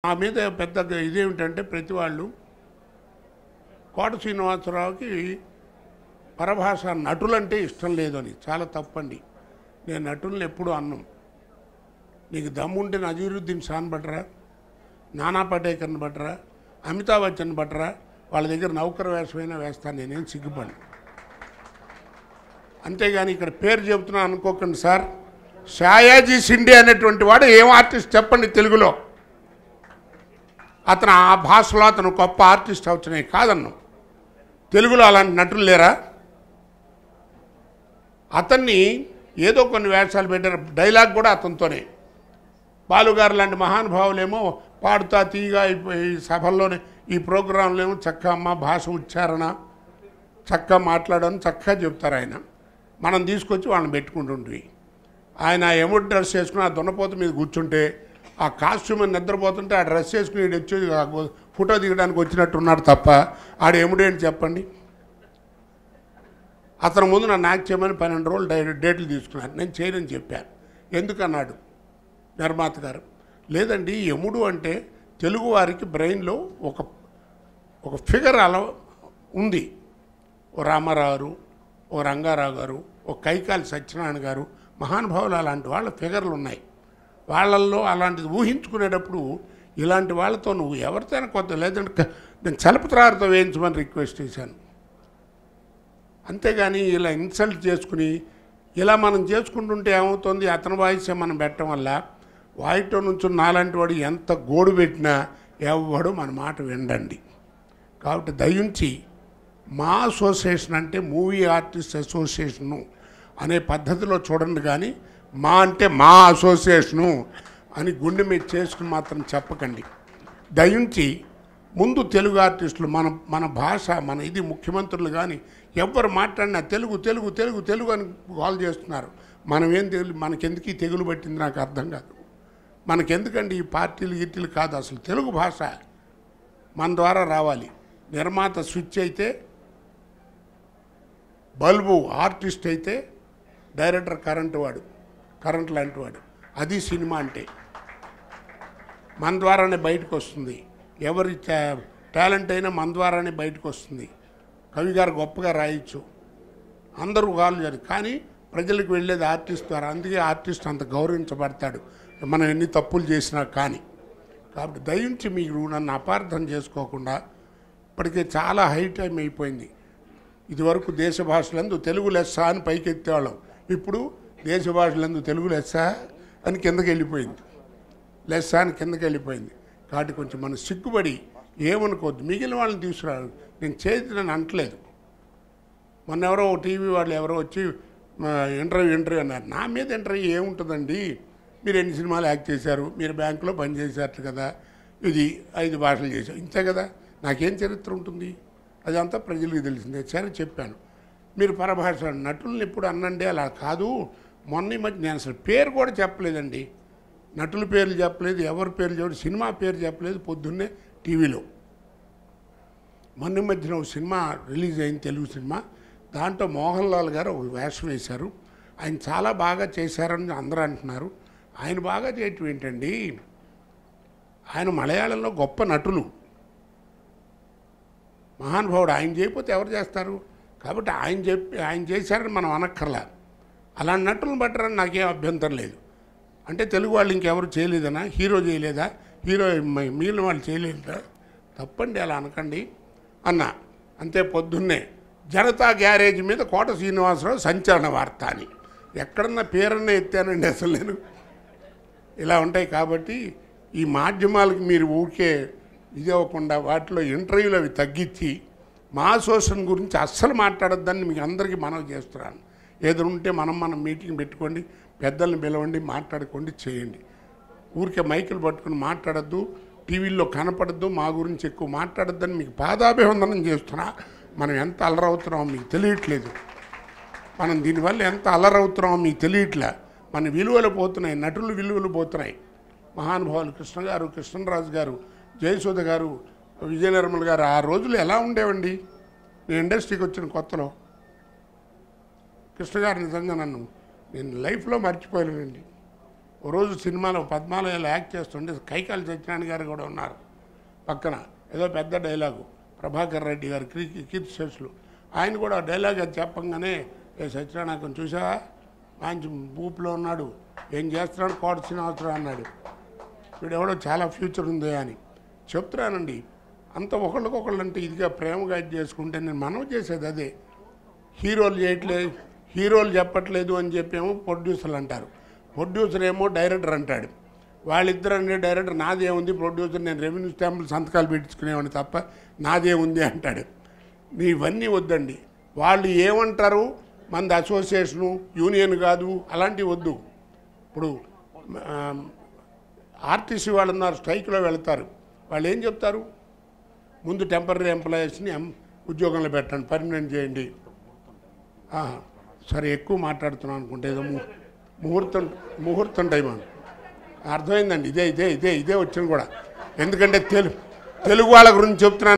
నా మీద పెద్ద ఇదేమిటంటే ప్రతి వాళ్ళు కోట శ్రీనివాసరావుకి పరభాష నటులంటే ఇష్టం లేదు అని చాలా తప్పండి నేను నటుల్ని ఎప్పుడూ అన్నం నీకు దమ్ముంటే నజీరుద్దీన్ షాన్ బట్రా నానా పటేకర్ని బట్రా అమితాబ్ బచ్చన్ బట్రా వాళ్ళ దగ్గర నౌకర వేషమైనా వేస్తాను నేనేం సిగ్గుపడి అంతేగాని ఇక్కడ పేరు చెబుతున్నా అనుకోకండి సార్ షాయాజీ సిండే అనేటువంటి వాడు ఏం ఆర్టిస్ట్ చెప్పండి తెలుగులో అతను ఆ భాషలో అతను గొప్ప ఆర్టిస్ట్ అవుతున్నాయి కాదన్ను తెలుగులో అలాంటి నటులు లేరా అతన్ని ఏదో కొన్ని వేషాలు పెట్టారు డైలాగ్ కూడా అతనితోనే బాలుగారు లాంటి మహానుభావులేమో పాడుతా తీగా ఈ- ఈ సభల్లోనే ఈ ప్రోగ్రాంలో ఏమో చక్కగా అమ్మ భాష ఉచ్చారణ చక్కగా మాట్లాడని చక్కగా చెప్తారు ఆయన మనం తీసుకొచ్చి వాళ్ళని పెట్టుకుంటుంటివి ఆయన ఎమోట్ డ్రెస్ వేసుకుని ఆ దున్నపోత మీద కూర్చుంటే ఆ కాస్ట్యూమ్ మీద నిద్రపోతుంటే ఆ డ్రెస్ వేసుకుని ఈడు వచ్చి ఆ ఫోటో దిగడానికి వచ్చినట్టు ఉన్నాడు తప్ప ఆడు ఎముడేంటి చెప్పండి అతని ముందు నన్ను యాక్ట్ చేయమని పన్నెండు రోజులు డై డేట్లు తీసుకున్నాను నేను చేయనని చెప్పాను ఎందుకన్నాడు నిర్మాత గారు లేదండి యముడు అంటే తెలుగు వారికి బ్రెయిన్లో ఒక ఒక ఫిగర్ అలా ఉంది ఓ రామారావు గారు ఓ రంగారావు గారు ఓ కైకాలి సత్యనారాయణ గారు మహానుభావులు అలాంటి వాళ్ళ ఫిగర్లు ఉన్నాయి వాళ్ళల్లో అలాంటిది ఊహించుకునేటప్పుడు ఇలాంటి వాళ్ళతో నువ్వు ఎవరితోనైనా కొత్త లేదంటే క- నేను చలపత్రాలతో వేయించమని రిక్వెస్ట్ చేశాను అంతేగాని ఇలా ఇన్సల్ట్ చేసుకుని ఇలా మనం చేసుకుంటుంటే ఏమవుతుంది అతని వాయిసే మనం పెట్టడం వల్ల వాయిట్లో నుంచి నాలాంటి వాడు ఎంత గోడు పెట్టినా ఎవడు మన మాట వినండి కాబట్టి దయించి మా అసోసియేషన్ అంటే మూవీ ఆర్టిస్ట్ అసోసియేషను అనే పద్ధతిలో చూడండి కానీ మా అంటే మా అసోసియేషను అని గుండె మీద చేసుకుని మాత్రం చెప్పకండి దయించి ముందు తెలుగు ఆర్టిస్టులు మన మన భాష మన ఇది ముఖ్యమంత్రులు కానీ ఎవ్వరు మాట్లాడినా తెలుగు తెలుగు తెలుగు తెలుగు అని కాల్ చేస్తున్నారు మనం ఏం తెలు మనకెందుకు ఈ తెగులు పట్టింది నాకు అర్థం కాదు మనకెందుకండి ఈ పార్టీలు గీర్టీలు కాదు అసలు తెలుగు భాష మన ద్వారా రావాలి నిర్మాత స్విచ్ అయితే బల్బు ఆర్టిస్ట్ అయితే డైరెక్టర్ కరెంటు వాడు కరెంట్ లాంటి వాడు అది సినిమా అంటే మన ద్వారానే బయటకు వస్తుంది ఎవరి టా- టాలెంట్ అయినా మన ద్వారానే బయటకు వస్తుంది కవి గారు గొప్పగా రాయొచ్చు అందరూ కాలు చేయరు కానీ ప్రజలకు వెళ్ళేది ఆర్టిస్ట్ ద్వారా అందుకే ఆర్టిస్ట్ అంత గౌరవించబడతాడు మనం ఎన్ని తప్పులు చేసినా కానీ కాబట్టి దయించి మీరు నన్ను అపార్థం చేసుకోకుండా ఇప్పటికే చాలా హై టైం అయిపోయింది ఇదివరకు దేశ భాషలందు తెలుగు లెస్స అని పైకి ఎత్తేవాళ్ళం ఇప్పుడు దేశ భాషలందు తెలుగు లెస్స అని కిందకి వెళ్ళిపోయింది లెస్స అని కిందకి వెళ్ళిపోయింది కాబట్టి కొంచెం మనం సిగ్గుపడి ఏమనుకోవద్దు మిగిలిన వాళ్ళని తీసుకురారు నేను చేతిని అంటలేదు మొన్న ఎవరో ఓ టీవీ వాళ్ళు ఎవరో వచ్చి మా ఇంటర్వ్యూ ఇంటర్వ్యూ అన్నారు నా మీద ఇంటర్వ్యూ ఏముంటుందండి మీరు ఎన్ని సినిమాలు యాక్ట్ చేశారు మీరు బ్యాంకులో పనిచేశారు కదా ఇది ఐదు భాషలు చేశారు ఇంతే కదా నాకేం చరిత్ర ఉంటుంది అదంతా ప్రజలకు తెలిసిందే సరే చెప్పాను మీరు పరభాష నటుల్ని ఎప్పుడు అన్నండి అలా కాదు మొన్న ఈ మధ్య నేను అసలు పేరు కూడా చెప్పలేదండి నటుల పేర్లు చెప్పలేదు ఎవరి పేర్లు చెప్పలేదు సినిమా పేరు చెప్పలేదు పొద్దున్నే టీవీలో మొన్న ఈ మధ్యన ఒక సినిమా రిలీజ్ అయింది తెలుగు సినిమా దాంట్లో మోహన్ లాల్ గారు ఒక వేషం వేశారు ఆయన చాలా బాగా చేశారని అందరూ అంటున్నారు ఆయన బాగా చేయటం ఏంటండి ఆయన మలయాళంలో గొప్ప నటులు మహానుభావుడు ఆయన చేయకపోతే ఎవరు చేస్తారు కాబట్టి ఆయన చెప్పి ఆయన చేశారని మనం అనక్కర్లా అలాంటి నటులను బట్టరని నాకేం అభ్యంతరం లేదు అంటే తెలుగు వాళ్ళు ఇంకెవరు చేయలేదనా హీరో చేయలేదా హీరో మ- మిగిలిన వాళ్ళు చేయలేదా తప్పండి అలా అనకండి అన్న అంతే పొద్దున్నే జనతా గ్యారేజ్ మీద కోట శ్రీనివాసరావు సంచలన వార్త అని ఎక్కడన్నా పేరన్నా ఎత్తానండి అసలు నేను ఇలా ఉంటాయి కాబట్టి ఈ మాధ్యమాలకు మీరు ఊరికే ఇది అవ్వకుండా వాటిలో ఇంటర్వ్యూలు అవి తగ్గించి మా అసోసియేషన్ గురించి అస్సలు మాట్లాడొద్దని మీకు అందరికీ మనవి చేస్తున్నాను ఏదో ఉంటే మనం మనం మీటింగ్ పెట్టుకోండి పెద్దల్ని పిలవండి మాట్లాడుకోండి చేయండి ఊరికే మైకులు పట్టుకుని మాట్లాడద్దు టీవీల్లో కనపడద్దు మా గురించి ఎక్కువ మాట్లాడొద్దని మీకు పాదాభివందనం చేస్తున్నా మనం ఎంత అలరవుతున్నామో మీకు తెలియట్లేదు మనం దీనివల్ల ఎంత అలరవుతున్నామో మీకు తెలియట్లే మన విలువలు పోతున్నాయి నటులు విలువలు పోతున్నాయి మహానుభావులు కృష్ణ గారు కృష్ణరాజు గారు జయసుధ గారు విజయ నిర్మల్ గారు ఆ రోజులు ఎలా ఉండేవండి నేను ఇండస్ట్రీకి వచ్చిన కొత్తలో కృష్ణ గారు నిజంగా నన్ను నేను లైఫ్లో మర్చిపోయానండి ఓ రోజు సినిమాలో పద్మాలయాలు యాక్ట్ చేస్తుంటే కైకాలి సత్యనారాయణ గారు కూడా ఉన్నారు పక్కన ఏదో పెద్ద డైలాగు ప్రభాకర్ రెడ్డి గారు కీర్తి కీర్తి శేషులు ఆయన కూడా డైలాగ్ అది చెప్పంగానే ఏ సత్యనారాయణ చూసావా మంచి ఊపులో ఉన్నాడు ఏం చేస్తున్నాడు కోట శ్రీనివాసరావు అన్నాడు వీడెవడో చాలా ఫ్యూచర్ ఉంది అని చెప్తున్నానండి అంత ఒకళ్ళకొకళ్ళు అంటే ఇదిగా ప్రేమగా ఇది చేసుకుంటే నేను మనవి చేసేది అదే హీరోలు చేయట్లేదు హీరోలు చెప్పట్లేదు అని చెప్పేమో ప్రొడ్యూసర్లు అంటారు ప్రొడ్యూసర్ ఏమో డైరెక్టర్ అంటాడు వాళ్ళిద్దరు అంటే డైరెక్టర్ నాదే ఉంది ప్రొడ్యూసర్ నేను రెవెన్యూ స్టాంపులు సంతకాలు పెట్టించుకునేవాడిని తప్ప నాదే ఉంది అంటాడు మీ ఇవన్నీ వద్దండి వాళ్ళు ఏమంటారు మనది అసోసియేషను యూనియన్ కాదు అలాంటివి వద్దు ఇప్పుడు ఆ, ఆర్టీసీ వాళ్ళు ఉన్నారు స్ట్రైక్లో వెళ్తారు వాళ్ళు ఏం చెప్తారు ముందు టెంపరీ ఎంప్లాయీస్ని ఎం- ఉద్యోగంలో పెట్టండి పర్మనెంట్ చేయండి ఆ, సరే ఎక్కువ మాట్లాడుతున్నాను అనుకుంటే ఏదో ము- ముహూర్తం ముహూర్తం టైం అని అర్థమైందండి ఇదే ఇదే ఇదే ఇదే వచ్చింది కూడా ఎందుకంటే తెలు తెలుగు వాళ్ళ గురించి చెప్తున్నాను